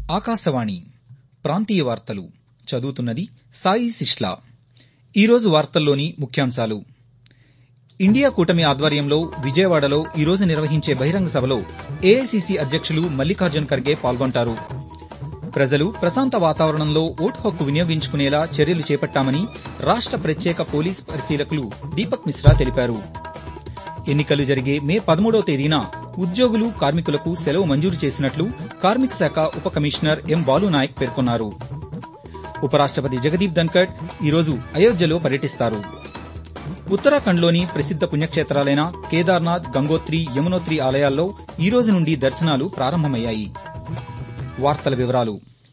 ఆకాశవాణి ప్రాంతీయ వార్తలు చదువుతున్నది సాయి సిష్లా ఈరోజు వార్తల్లోని ముఖ్యాంశాలు ఇండియా కూటమి ఆధ్వర్యంలో విజయవాడలో ఈరోజు నిర్వహించే బహిరంగ సభలో ఏఐసీసీ అధ్యకులు మల్లికార్జున్ ఖర్గే పాల్గొంటారు ప్రజలు ప్రశాంత వాతావరణంలో ఓటు హక్కు వినియోగించుకునేలా చర్యలు చేపట్టామని రాష్ట ప్రత్యేక పోలీస్ పరిశీలకులు దీపక్ మిశ్రా తెలిపారు ఎన్నికలు జరిగే మే పదమూడవ తేదీన ఉద్యోగులు కార్మికులకు సెలవు మంజూరు చేసినట్లు కార్మిక శాఖ ఉప కమిషనర్ ఎం బాలునాయక్ పేర్కొన్నారు ఉపరాష్టపతి జగదీప్ ధన్కడ్ ఈరోజు అయోధ్యలో పర్యటిస్తారు ఉత్తరాఖండ్లోని ప్రసిద్ద పుణ్యక్షేత్రాలైన కేదార్నాథ్ గంగోత్రి యమునోత్రి ఆలయాల్లో ఈ రోజు నుండి దర్శనాలు ప్రారంభమయ్యాయి వార్తల వివరాలు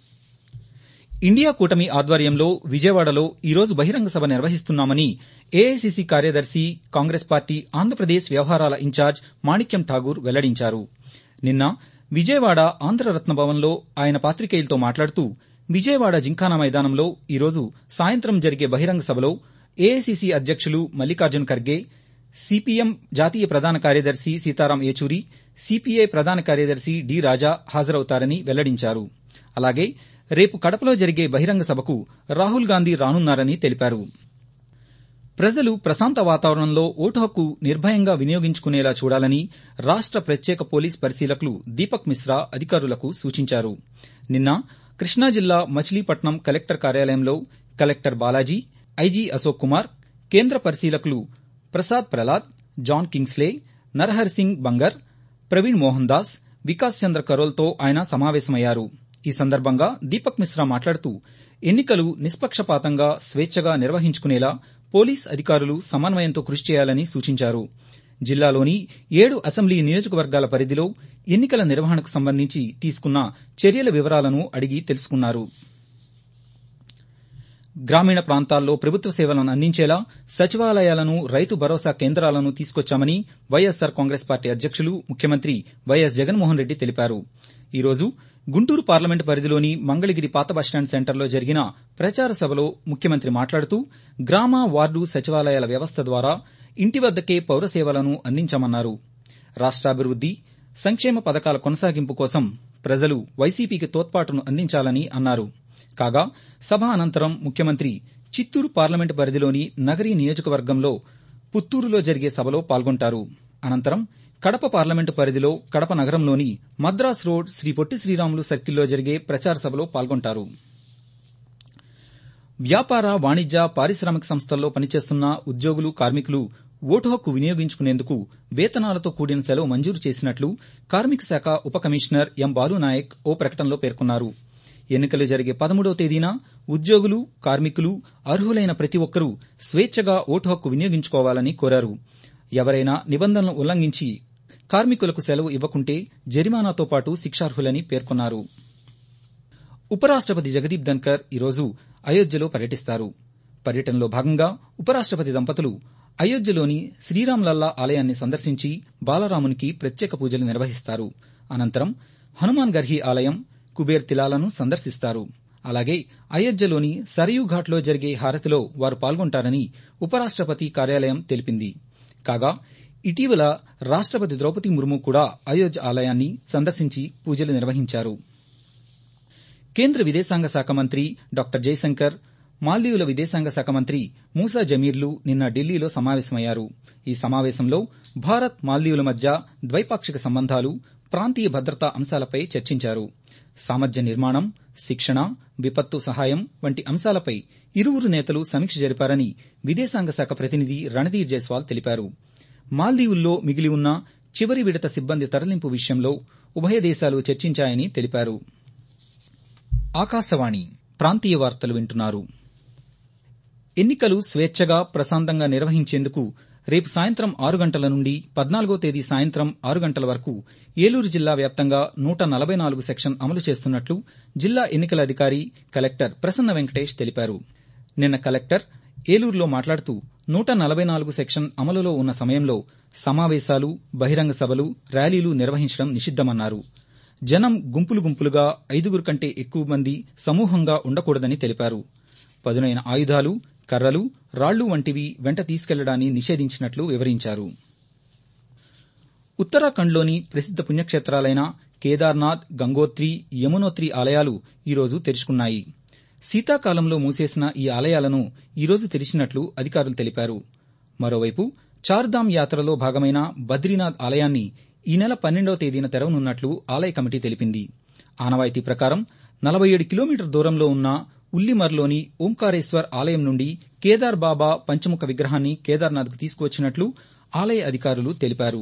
ఇండియా కూటమి ఆధ్వర్యంలో విజయవాడలో ఈరోజు బహిరంగ సభ నిర్వహిస్తున్నామని ఏఐసీసీ కార్యదర్శి కాంగ్రెస్ పార్టీ ఆంధ్రప్రదేశ్ వ్యవహారాల ఇన్ఛార్జ్ మాణిక్యం ఠాగూర్ వెల్లడించారు నిన్న విజయవాడ ఆంధ్రరత్న భవన్లో ఆయన పాతికేయులతో మాట్లాడుతూ విజయవాడ జింఖానా మైదానంలో ఈరోజు సాయంత్రం జరిగే బహిరంగ సభలో ఏఐసీసీ అధ్యకులు మల్లికార్జున్ ఖర్గే సీపీఎం జాతీయ ప్రధాన కార్యదర్శి సీతారాం ఏచూరి సీపీఐ ప్రధాన కార్యదర్శి డి రాజా హాజరవుతారని వెల్లడించారు అలాగే రేపు కడపలో జరిగే బహిరంగ సభకు రాహుల్ గాంధీ రానున్నారని తెలిపారు ప్రజలు ప్రశాంత వాతావరణంలో ఓటు హక్కు నిర్భయంగా వినియోగించుకునేలా చూడాలని రాష్ట ప్రత్యేక పోలీస్ పరిశీలకులు దీపక్ మిశ్రా అధికారులకు సూచించారు నిన్న కృష్ణా జిల్లా మచిలీపట్నం కలెక్టర్ కార్యాలయంలో కలెక్టర్ బాలాజీ ఐజీ అశోక్ కుమార్ కేంద్ర పరిశీలకులు ప్రసాద్ ప్రలాద్ జాన్ కింగ్స్లే నరహర్ సింగ్ బంగర్ ప్రవీణ్ మోహన్ దాస్ వికాస్ చంద్ర కరోల్తో ఆయన సమావేశమయ్యారు ఈ సందర్భంగా దీపక్ మిశ్రా మాట్లాడుతూ ఎన్నికలు నిష్పక్షపాతంగా స్వేచ్చగా నిర్వహించుకునేలా పోలీస్ అధికారులు సమన్వయంతో కృషి చేయాలని సూచించారు జిల్లాలోని ఏడు అసెంబ్లీ నియోజకవర్గాల పరిధిలో ఎన్నికల నిర్వహణకు సంబంధించి తీసుకున్న చర్యల వివరాలను అడిగి తెలుసుకున్నారు గ్రామీణ ప్రాంతాల్లో ప్రభుత్వ సేవలను అందించేలా సచివాలయాలను రైతు భరోసా కేంద్రాలను తీసుకొచ్చామని వైఎస్సార్ కాంగ్రెస్ పార్టీ అధ్యకులు ముఖ్యమంత్రి వైఎస్ జగన్మోహన్ రెడ్డి తెలిపారు ఈరోజు గుంటూరు పార్లమెంటు పరిధిలోని మంగళగిరి పాత బస్టాండ్ సెంటర్లో జరిగిన ప్రచార సభలో ముఖ్యమంత్రి మాట్లాడుతూ గ్రామ వార్డు సచివాలయాల వ్యవస్థ ద్వారా ఇంటి వద్దకే పౌర సేవలను అందించామన్నారు రాష్టాభివృద్ది సంక్షేమ పథకాల కొనసాగింపు కోసం ప్రజలు వైసీపీకి తోడ్పాటును అందించాలని అన్నారు కాగా సభ అనంతరం ముఖ్యమంత్రి చిత్తూరు పార్లమెంటు పరిధిలోని నగరి నియోజకవర్గంలో పుత్తూరులో జరిగే సభలో పాల్గొంటారు అనంతరం కడప పార్లమెంటు పరిధిలో కడప నగరంలోని మద్రాస్ రోడ్ శ్రీ పొట్టి శ్రీరాములు సర్కిల్లో జరిగే ప్రచార సభలో పాల్గొంటారు వ్యాపార వాణిజ్య పారిశ్రామిక సంస్థల్లో పనిచేస్తున్న ఉద్యోగులు కార్మికులు ఓటు హక్కు వినియోగించుకునేందుకు వేతనాలతో కూడిన సెలవు మంజూరు చేసినట్లు కార్మిక శాఖ ఉప కమిషనర్ ఎం బాలునాయక్ ఓ ప్రకటనలో పేర్కొన్నారు ఎన్నికలు జరిగే పదమూడవ తేదీన ఉద్యోగులు కార్మికులు అర్హులైన ప్రతి ఒక్కరూ స్వేచ్చగా ఓటు హక్కు వినియోగించుకోవాలని కోరారు ఎవరైనా నిబంధనలను ఉల్లంఘించి కార్మికులకు సెలవు ఇవ్వకుంటే జరిమానాతో పాటు శిక్షార్హులని పేర్కొన్నారు ఉపరాష్టపతి జగదీప్ ధన్కర్ ఈరోజు అయోధ్యలో పర్యటిస్తారు పర్యటనలో భాగంగా ఉపరాష్టపతి దంపతులు అయోధ్యలోని శ్రీరాంలల్లా ఆలయాన్ని సందర్శించి బాలరామునికి ప్రత్యేక పూజలు నిర్వహిస్తారు అనంతరం హనుమాన్ గర్హి ఆలయం కుబేర్ తిలాలను సందర్శిస్తారు అలాగే అయోధ్యలోని సరయూ ఘాట్లో జరిగే హారతిలో వారు పాల్గొంటారని ఉపరాష్టపతి కార్యాలయం తెలిపింది కాగా ఇటీవల రాష్టపతి ద్రౌపది ముర్ము కూడా అయోధ్య ఆలయాన్ని సందర్శించి పూజలు నిర్వహించారు కేంద్ర విదేశాంగ శాఖ మంత్రి డాక్టర్ జైశంకర్ మాల్దీవుల విదేశాంగ శాఖ మంత్రి మూసా జమీర్లు నిన్న ఢిల్లీలో సమావేశమయ్యారు ఈ సమావేశంలో భారత్ మాల్దీవుల మధ్య ద్వైపాక్షిక సంబంధాలు ప్రాంతీయ భద్రతా అంశాలపై చర్చించారు సామర్థ్య నిర్మాణం శిక్షణ విపత్తు సహాయం వంటి అంశాలపై ఇరువురు నేతలు సమీక్ష జరిపారని విదేశాంగ శాఖ ప్రతినిధి రణధీర్ జైస్వాల్ తెలిపారు మాల్దీవుల్లో మిగిలి ఉన్న చివరి విడత సిబ్బంది తరలింపు విషయంలో ఉభయ దేశాలు చర్చించాయని తెలిపారు ఆకాశవాణి ప్రాంతీయ వార్తలు వింటున్నారు ఎన్నికలు స్వేచ్చగా ప్రశాంతంగా నిర్వహించేందుకు రేపు సాయంత్రం ఆరు గంటల నుండి పద్నాలుగో తేదీ సాయంత్రం ఆరు గంటల వరకు ఏలూరు జిల్లా వ్యాప్తంగా నూట నలభై నాలుగు సెక్షన్ అమలు చేస్తున్నట్లు జిల్లా ఎన్నికల అధికారి కలెక్టర్ ప్రసన్న వెంకటేష్ తెలిపారు నిన్న కలెక్టర్ ఏలూరులో మాట్లాడుతూ నూట నలభై నాలుగు సెక్షన్ అమలులో ఉన్న సమయంలో సమావేశాలు బహిరంగ సభలు ర్యాలీలు నిర్వహించడం నిషిద్దమన్నారు జనం గుంపులు గుంపులుగా ఐదుగురు కంటే ఎక్కువ మంది సమూహంగా ఉండకూడదని తెలిపారు పదునైన ఆయుధాలు కర్రలు రాళ్లు వంటివి వెంట తీసుకెళ్లడాన్ని నిషేధించినట్లు వివరించారు ఉత్తరాఖండ్లోని ప్రసిద్ద పుణ్యక్షేత్రాలైన కేదార్నాథ్ గంగోత్రి యమునోత్రి ఆలయాలు ఈరోజు తెరుచుకున్నాయి శీతాకాలంలో మూసేసిన ఈ ఆలయాలను ఈరోజు తెరిచినట్లు అధికారులు తెలిపారు మరోవైపు చార్ధామ్ యాత్రలో భాగమైన బద్రీనాథ్ ఆలయాన్ని ఈ నెల పన్నెండవ తేదీన తెరవనున్నట్లు ఆలయ కమిటీ తెలిపింది ఆనవాయితీ ప్రకారం నలభై ఏడు కిలోమీటర్ దూరంలో ఉన్న ఉల్లిమర్లోని ఓంకారేశ్వర్ ఆలయం నుండి కేదార్ బాబా పంచముఖ విగ్రహాన్ని కేదార్నాథ్కు తీసుకువచ్చినట్లు ఆలయ అధికారులు తెలిపారు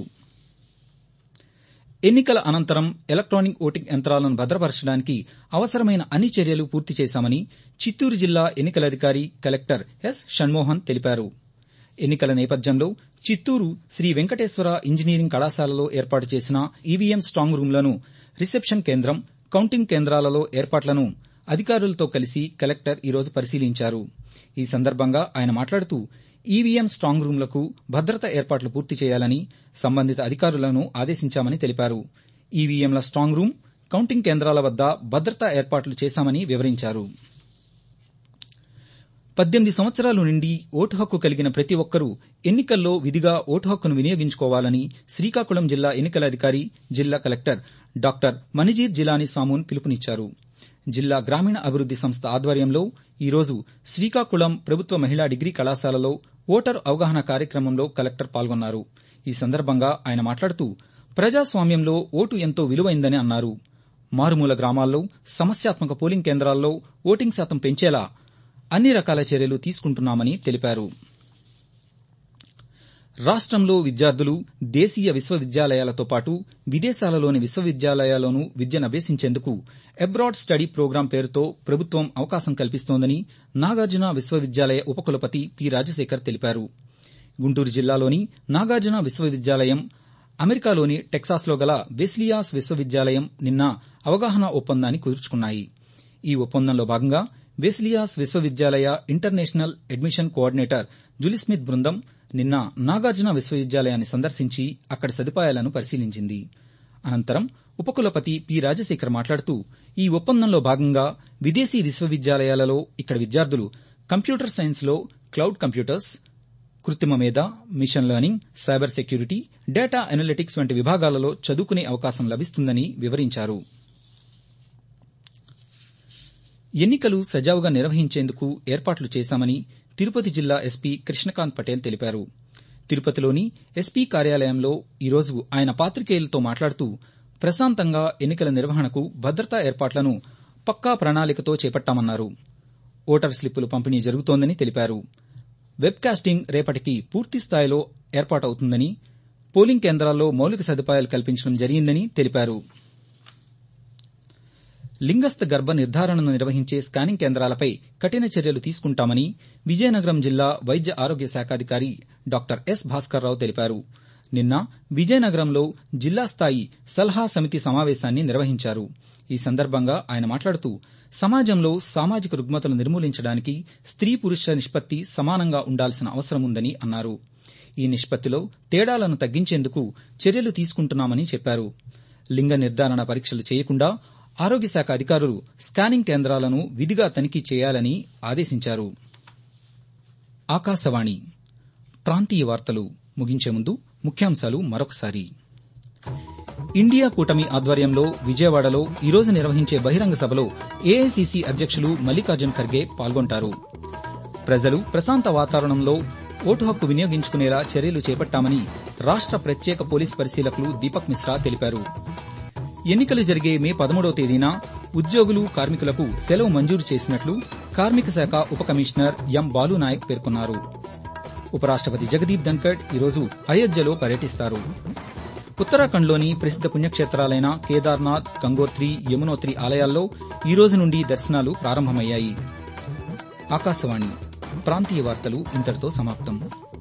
ఎన్నికల అనంతరం ఎలక్టానిక్ ఓటింగ్ యంత్రాలను భద్రపరచడానికి అవసరమైన అన్ని చర్యలు పూర్తి చేశామని చిత్తూరు జిల్లా ఎన్నికల అధికారి కలెక్టర్ ఎస్ షణ్మోహన్ తెలిపారు ఎన్నికల నేపథ్యంలో చిత్తూరు శ్రీ వెంకటేశ్వర ఇంజనీరింగ్ కళాశాలలో ఏర్పాటు చేసిన ఈవీఎం స్ట్రాంగ్ రూంలను రిసెప్షన్ కేంద్రం కౌంటింగ్ కేంద్రాలలో ఏర్పాట్లను అధికారులతో కలిసి కలెక్టర్ ఈరోజు పరిశీలించారు ఈ సందర్భంగా ఆయన మాట్లాడుతూ ఈవీఎం స్ట్రాంగ్ రూంలకు భద్రత ఏర్పాట్లు పూర్తి చేయాలని సంబంధిత అధికారులను ఆదేశించామని తెలిపారు ఈవీఎంల స్ట్రాంగ్ రూం కౌంటింగ్ కేంద్రాల వద్ద భద్రతా ఏర్పాట్లు చేశామని వివరించారు పద్దెనిమిది సంవత్సరాలు నిండి ఓటు హక్కు కలిగిన ప్రతి ఒక్కరూ ఎన్నికల్లో విధిగా ఓటు హక్కును వినియోగించుకోవాలని శ్రీకాకుళం జిల్లా ఎన్నికల అధికారి జిల్లా కలెక్టర్ డాక్టర్ మణిజీర్ జిలానీ సామూన్ పిలుపునిచ్చారు జిల్లా గ్రామీణ అభివృద్ది సంస్థ ఆధ్వర్యంలో ఈరోజు శ్రీకాకుళం ప్రభుత్వ మహిళా డిగ్రీ కళాశాలలో ఓటరు అవగాహన కార్యక్రమంలో కలెక్టర్ పాల్గొన్నారు ఈ సందర్భంగా ఆయన మాట్లాడుతూ ప్రజాస్వామ్యంలో ఓటు ఎంతో విలువైందని అన్నారు మారుమూల గ్రామాల్లో సమస్యాత్మక పోలింగ్ కేంద్రాల్లో ఓటింగ్ శాతం పెంచేలా అన్ని రకాల చర్యలు తీసుకుంటున్నామని తెలిపారు రాష్టంలో విద్యార్థులు దేశీయ విశ్వవిద్యాలయాలతో పాటు విదేశాలలోని విశ్వవిద్యాలయాల్లోనూ విద్యనభ్యసించేందుకు అబ్రాడ్ స్టడీ ప్రోగ్రాం పేరుతో ప్రభుత్వం అవకాశం కల్పిస్తోందని నాగార్జున విశ్వవిద్యాలయ ఉపకులపతి పి రాజశేఖర్ తెలిపారు గుంటూరు జిల్లాలోని నాగార్జున విశ్వవిద్యాలయం అమెరికాలోని టెక్సాస్లో గల వెస్లియాస్ విశ్వవిద్యాలయం నిన్న అవగాహన ఒప్పందాన్ని కుదుర్చుకున్నాయి ఈ ఒప్పందంలో భాగంగా వెస్లియాస్ విశ్వవిద్యాలయ ఇంటర్నేషనల్ అడ్మిషన్ కోఆర్డినేటర్ జులిస్మిత్ బృందం నిన్న నాగార్జున విశ్వవిద్యాలయాన్ని సందర్శించి అక్కడి సదుపాయాలను పరిశీలించింది అనంతరం ఉపకులపతి పి రాజశేఖర్ మాట్లాడుతూ ఈ ఒప్పందంలో భాగంగా విదేశీ విశ్వవిద్యాలయాలలో ఇక్కడ విద్యార్థులు కంప్యూటర్ సైన్స్లో క్లౌడ్ కంప్యూటర్స్ కృత్రిమ మేధ machine learning cyber security data analytics వంటి విభాగాలలో చదువుకునే అవకాశం లభిస్తుందని వివరించారు ఎన్నికలు సజావుగా నిర్వహించేందుకు ఏర్పాట్లు చేశామని తిరుపతి జిల్లా ఎస్పీ కృష్ణకాంత్ పటేల్ తెలిపారు తిరుపతిలోని ఎస్పీ కార్యాలయంలో ఈరోజు ఆయన పాతికేయులతో మాట్లాడుతూ ప్రశాంతంగా ఎన్నికల నిర్వహణకు భద్రతా ఏర్పాట్లను పక్కా ప్రణాళికతో చేపట్టామన్నారు ఓటర్ స్లిప్పులు పంపిణీ జరుగుతోందని తెలిపారు వెబ్ కాస్టింగ్ రేపటికి పూర్తి స్థాయిలో ఏర్పాటవుతుందని పోలింగ్ కేంద్రాల్లో మౌలిక సదుపాయాలు కల్పించడం జరిగిందని తెలిపారు లింగస్థ గర్భ నిర్ధారణను నిర్వహించే స్కానింగ్ కేంద్రాలపై కఠిన చర్యలు తీసుకుంటామని విజయనగరం జిల్లా వైద్య ఆరోగ్య శాఖాధికారి డాక్టర్ ఎస్ భాస్కర్రావు తెలిపారు నిన్న విజయనగరంలో జిల్లా స్థాయి సలహా సమితి సమావేశాన్ని నిర్వహించారు ఈ సందర్భంగా ఆయన మాట్లాడుతూ సమాజంలో సామాజిక రుగ్మతలు నిర్మూలించడానికి స్త్రీ పురుష నిష్పత్తి సమానంగా ఉండాల్సిన అవసరం ఉందని అన్నారు ఈ నిష్పత్తిలో తేడాలను తగ్గించేందుకు చర్యలు తీసుకుంటున్నామని చెప్పారు లింగ నిర్ధారణ పరీక్షలు చేయకుండా ఆరోగ్య శాఖ అధికారులు స్కానింగ్ కేంద్రాలను విధిగా తనిఖీ చేయాలని ఆదేశించారు ఆకాశవాణి ప్రాంతీయ వార్తలు ముగించే ముందు ముఖ్యాంశాలు మరొకసారి ఇండియా కూటమి ఆధ్వర్యంలో విజయవాడలో ఈరోజు నిర్వహించే బహిరంగ సభలో ఏఐసీసీ అధ్యక్షులు మల్లికార్జున్ ఖర్గే పాల్గొంటారు ప్రజలు ప్రశాంత వాతావరణంలో ఓటు హక్కు వినియోగించుకునేలా చర్యలు చేపట్టామని రాష్ట ప్రత్యేక పోలీస్ పరిశీలకులు దీపక్ మిశ్రా తెలిపారు ఎన్నికలు జరిగే మే పదమూడవ తేదీన ఉద్యోగులు కార్మికులకు సెలవు మంజూరు చేసినట్లు కార్మిక శాఖ ఉప కమిషనర్ ఎం బాలునాయక్ పేర్కొన్నారు ఉపరాష్టపతి జగదీప్ ధన్కడ్ ఈరోజు అయోధ్యలో పర్యటిస్తారు ఉత్తరాఖండ్లోని ప్రసిద్ద పుణ్యక్షేత్రాలైన కేదార్నాథ్ గంగోత్రి యమునోత్రి ఆలయాల్లో ఈ రోజు నుండి దర్శనాలు ప్రారంభమయ్యాయి ఆకాశవాణి ప్రాంతీయ వార్తలు ఇంతటితో సమాప్తం